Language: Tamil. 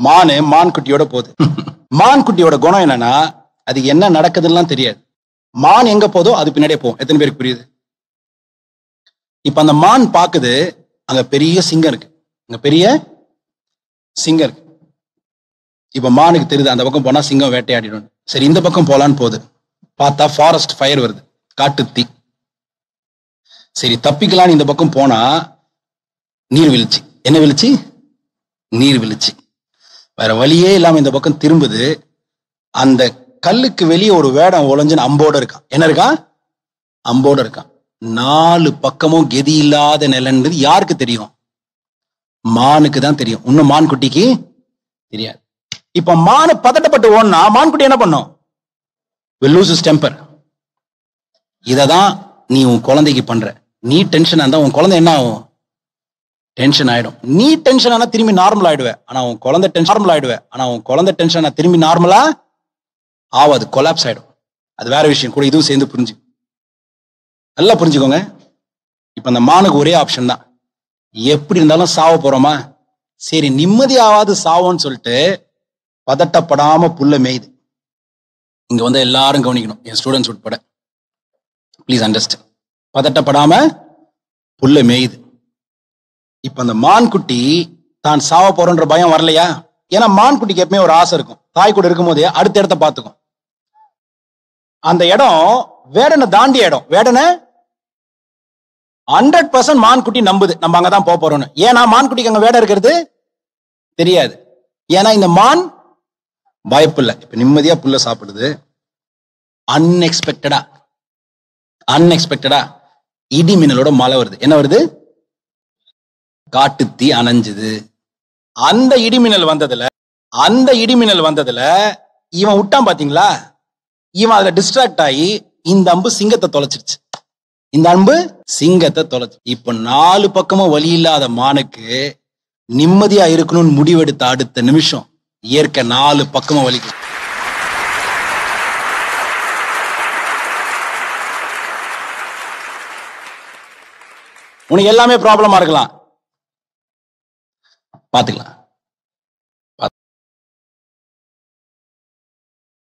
மானு மான் குட்டியோட போகுது மான் குட்டியோட குணம் என்னன்னா அது என்ன நடக்குதுன்னு தெரியாது மான் எங்க போதோ அது பின்னாடியே போகும் எத்தனை பேருக்கு புரியுது இப்ப அந்த மான் பாக்குது அங்க பெரிய சிங்கம் இருக்கு அங்க பெரிய சிங்கம் இருக்கு இப்ப மானுக்கு தெரியுது அந்த பக்கம் போனா சிங்கம் வேட்டையாடிடும் சரி இந்த பக்கம் போலான்னு போகுது பார்த்தா ஃபாரஸ்ட் ஃபயர் வருது காட்டு தீ சரி தப்பிக்கலான்னு இந்த பக்கம் போனா நீர் வீழ்ச்சி என்ன வீழ்ச்சி நீர் வீழ்ச்சி வேற வழியே இல்லாம இந்த பக்கம் திரும்புது அந்த கல்லுக்கு வெளியே ஒரு வேடம் ஒளிஞ்சுன்னு அம்போட இருக்கான் என்ன இருக்கான் அம்போட இருக்கான் நாலு பக்கமும் கெதி இல்லாத நிலன்றது யாருக்கு தெரியும் மானுக்கு தான் தெரியும் இன்னும் மான் குட்டிக்கு தெரியாது இப்ப மானு பதட்டப்பட்டு ஓடனா மான் குட்டி என்ன பண்ணும் will lose his temper இததான் நீ உன் குழந்தைக்கு பண்ற நீ டென்ஷன் இருந்தா உன் குழந்தை என்ன ஆகும் டென்ஷன் ஆயிடும் நீ டென்ஷன் ஆனா திரும்பி நார்மல் ஆயிடுவ ஆனா உன் குழந்தை டென்ஷன் நார்மல் ஆயிடுவ ஆனா உன் குழந்தை டென்ஷன் ஆனா திரும்பி நார்மலா ஆவாது கொலாப்ஸ் ஆயிடும் அது வேற விஷயம் கூட இதுவும் சேர்ந்து புரிஞ்சு நல்லா புரிஞ்சுக்கோங்க இப்ப அந்த மானுக்கு ஒரே ஆப்ஷன் தான் எப்படி இருந்தாலும் சாவ போறோமா சரி நிம்மதியாவது சாவோன்னு சொல்லிட்டு பதட்டப்படாம புல்ல மேயுது இங்க வந்து எல்லாரும் கவனிக்கணும் என் ஸ்டூடெண்ட்ஸ் உட்பட ப்ளீஸ் அண்டர்ஸ்டாண்ட் பதட்டப்படாம புல்ல மேயுது இப்ப அந்த மான்குட்டி தான் சாவ போறோன்ற பயம் வரலையா ஏன்னா மான்குட்டிக்கு எப்பவுமே ஒரு ஆசை இருக்கும் தாய் கூட இருக்கும் போதே அடுத்த இடத்த பார்த்துக்கும் அந்த இடம் வேடனை தாண்டிய இடம் வேடனை ஹண்ட்ரட் பர்சன்ட் மான்குட்டி நம்புது நம்ம அங்கதான் போக போறோம்னு ஏன்னா மான்குட்டிக்கு அங்க வேடம் இருக்கிறது தெரியாது ஏன்னா இந்த மான் பயப்பில்லை இப்ப நிம்மதியா புல்ல சாப்பிடுது அன்எக்ஸ்பெக்டடா அன்எக்ஸ்பெக்டடா இடி மின்னலோட மழை வருது என்ன வருது காட்டுத்தீ அணைஞ்சுது அந்த இடிமின்னல் வந்ததுல அந்த இடிமின்னல் வந்ததுல இவன் விட்டான் பாத்தீங்களா இவன் அதுல டிஸ்ட்ராக்ட் ஆகி இந்த அம்பு சிங்கத்தை தொலைச்சிருச்சு இந்த அம்பு சிங்கத்தை தொலைச்சு இப்ப நாலு பக்கமும் வழி இல்லாத மானுக்கு நிம்மதியா இருக்கணும்னு முடிவெடுத்த அடுத்த நிமிஷம் இயற்கை நாலு பக்கமும் வலிக்கும் உனக்கு எல்லாமே ப்ராப்ளமா இருக்கலாம் பாத்துக்கலாம்